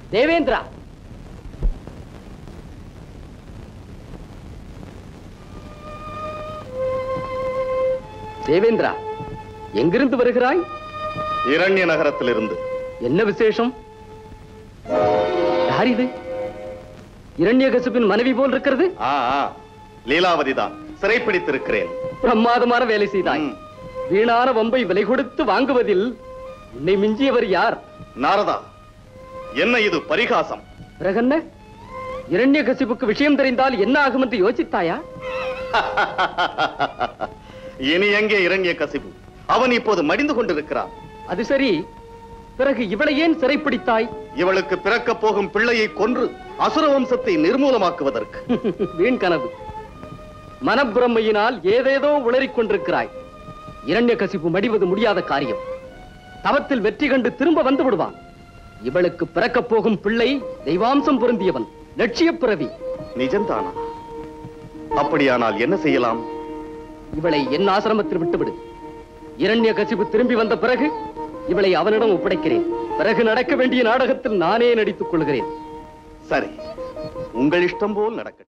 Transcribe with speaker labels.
Speaker 1: தேவேந்திரா தேவேந்திரா எங்கிருந்து வருகிறாய்
Speaker 2: இரண்ய நகரத்திலிருந்து
Speaker 1: என்ன விசேஷம் யார் இது இரண்யகசிப்பின் மனைவி போல் இருக்கிறது
Speaker 2: ஆ ஆ, லீலாவதி தான் சிறைப்பிடித்திருக்கிறேன்
Speaker 1: பிரமாதமான வேலை செய்தாய்
Speaker 2: ம்.
Speaker 1: வீணான வம்பை விலை கொடுத்து வாங்குவதில் உன்னை மிஞ்சியவர் யார்
Speaker 2: நாரதா என்ன இது பரிகாசம்
Speaker 1: பிறகென்ன இரண்யகசிப்புக்கு விஷயம் தெரிந்தால் என்ன ஆகும் என்று யோசித்தாயா
Speaker 2: இனி எங்கே இரண்ய கசிவு அவன் இப்போது மடிந்து கொண்டிருக்கிறான்
Speaker 1: அது சரி பிறகு இவளை ஏன் சிறைப்பிடித்தாய்
Speaker 2: இவளுக்கு பிறக்கப் போகும் பிள்ளையை கொன்று அசுர வம்சத்தை நிர்மூலமாக்குவதற்கு
Speaker 1: வீண் கனவு மனப்பிரமையினால் ஏதேதோ உளறிக் கொண்டிருக்கிறாய் இரண்யகசிப்பு மடிவது முடியாத காரியம் தவத்தில் வெற்றி கண்டு திரும்ப வந்து விடுவான் இவளுக்கு பிறக்கப் போகும் பிள்ளை தெய்வாம்சம் பொருந்தியவன் லட்சியப் பிறவி
Speaker 2: நிஜம்தானா அப்படியானால் என்ன செய்யலாம்
Speaker 1: இவளை என் ஆசிரமத்தில் விட்டுவிடு இரண்ய கசிப்பு திரும்பி வந்த பிறகு இவளை அவனிடம் ஒப்படைக்கிறேன் பிறகு நடக்க வேண்டிய நாடகத்தில் நானே நடித்துக் கொள்கிறேன்
Speaker 2: சரி உங்கள் இஷ்டம் போல் நடக்கட்டும்